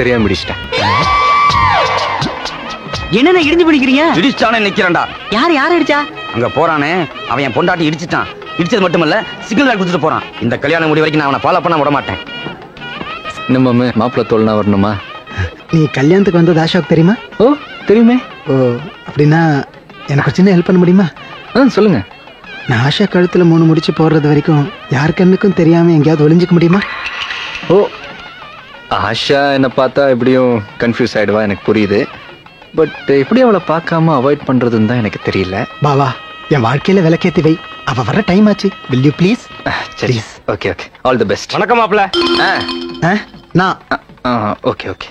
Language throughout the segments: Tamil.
தெரியாம பிடிச்சிட்டேன் என்னென்ன இடிஞ்சு பிடிக்கிறீங்க இடிச்சானே நிக்கிறேன்டா யார் யார் அடிச்சா அங்க போறானே அவன் என் பொண்டாட்டி இடிச்சிட்டான் இடிச்சது மட்டும் இல்ல சிக்னல் லைட் கொடுத்துட்டு போறான் இந்த கல்யாணம் முடி வரைக்கும் நான் அவனை ஃபாலோ பண்ண விட மாட்டேன் என்ன மாமு மாப்பிள்ள தோல்னா வரணுமா நீ கல்யாணத்துக்கு வந்தது அசோக் தெரியுமா ஓ தெரியுமே ஓ அப்படின்னா எனக்கு ஒரு சின்ன ஹெல்ப் பண்ண முடியுமா ஆ சொல்லுங்க நான் ஆஷா கழுத்துல மூணு முடிச்சு போடுறது வரைக்கும் யார் கண்ணுக்கும் தெரியாம எங்கேயாவது ஒளிஞ்சுக்க முடியுமா ஓ ஆஷா என்னை பார்த்தா எப்படியும் கன்ஃபியூஸ் ஆயிடுவா எனக்கு புரியுது பட் எப்படி அவளை பார்க்காம அவாய்ட் பண்றதுன்னு தான் எனக்கு தெரியல பாவா என் வாழ்க்கையில விளக்கேத்தி வை அவ வர டைம் ஆச்சு வில் யூ ப்ளீஸ் சரி okay okay all the best வணக்கம் மாப்ள நான் ஓகே ஓகே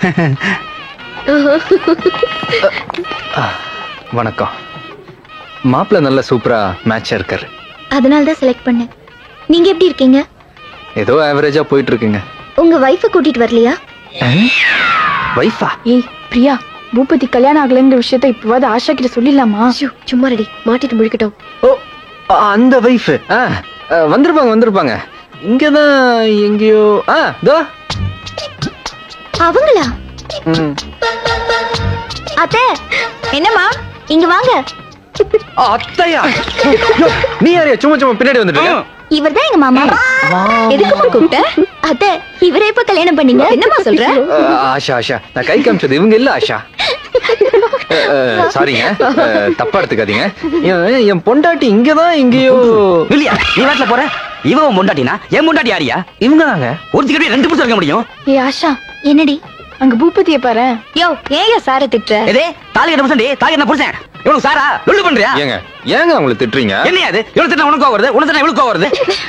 வணக்கம் மாப்பிள்ள நல்ல சூப்பரா மேட்சா இருக்காரு அதனால தான் செலக்ட் பண்ணேன் நீங்க எப்படி இருக்கீங்க ஏதோ ஆவரேஜா போயிட்டு இருக்குங்க உங்க வைஃபை கூட்டிட்டு வரலையா வைஃபா ஏய் பிரியா பூபதி கல்யாணம் ஆகலைங்கிற விஷயத்த இப்பவாது ஆஷா கிட்ட சொல்லிடலாமா ஐயோ, சும்மா ரெடி மாட்டிட்டு முழிக்கட்டும் ஓ ஆ, அந்த வைஃப் ஆ ஆ, வந்திருப்பாங்க வந்திருப்பாங்க இங்கதான் எங்கேயோ ஆ தோ அவங்களா ம். அத்தை என்னம்மா இங்க வாங்க ஆ, அத்தையா யோ, நீ யாரையா சும்மா சும்மா பின்னாடி வந்துட்டு இருக்க? இவர்தான் எங்க மாமா எதுக்குமா கூப்பிட்ட அத்தை இவரே இப்ப கல்யாணம் பண்ணீங்க என்னம்மா சொல்ற ஆ, ஆஷா ஆஷா நான் கை காமிச்சது இவங்க இல்ல ஆஷா ஆ, ஆ, சாரிங்க ஆ, தப்பா எடுத்துக்காதீங்க என் என் பொண்டாட்டி இங்கதான் எங்கேயோ இல்லையா நீ வாட்டில போற இவன் உன் பொண்டாட்டினா என் பொண்டாட்டி யாரியா இவங்க தாங்க ஒருத்திக்கிட்டே ரெண்டு புடிச்சு இருக்க முடியும் ஏய் ஆஷா என்னடி அங்க பூபதிய பாரு யோ ஏங்க சார திட்டுற எதே தாலி கட்ட புருஷன் தாலி கட்ட புருஷன் இவனுக்கு சாரா லொல்லு பண்றியா ஏங்க ஏங்க அவங்களை திட்டுறீங்க என்னையா அது இவனு திட்டம் உனக்கு கோவம் வருது உனக்கு திட்டம் இவளுக்கு கோவம் வருது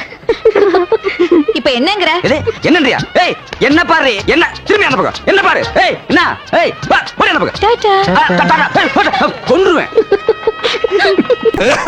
இப்ப என்னங்கற எது என்னன்றியா ஏய் என்ன பாரு என்ன திரும்பி அந்த பக்கம் என்ன பாரு ஏய் என்ன ஏய் வா போடி அந்த பக்கம் டாடா ஆ, டா, டா, டா. ஏய், போடா. கொன்றுவேன்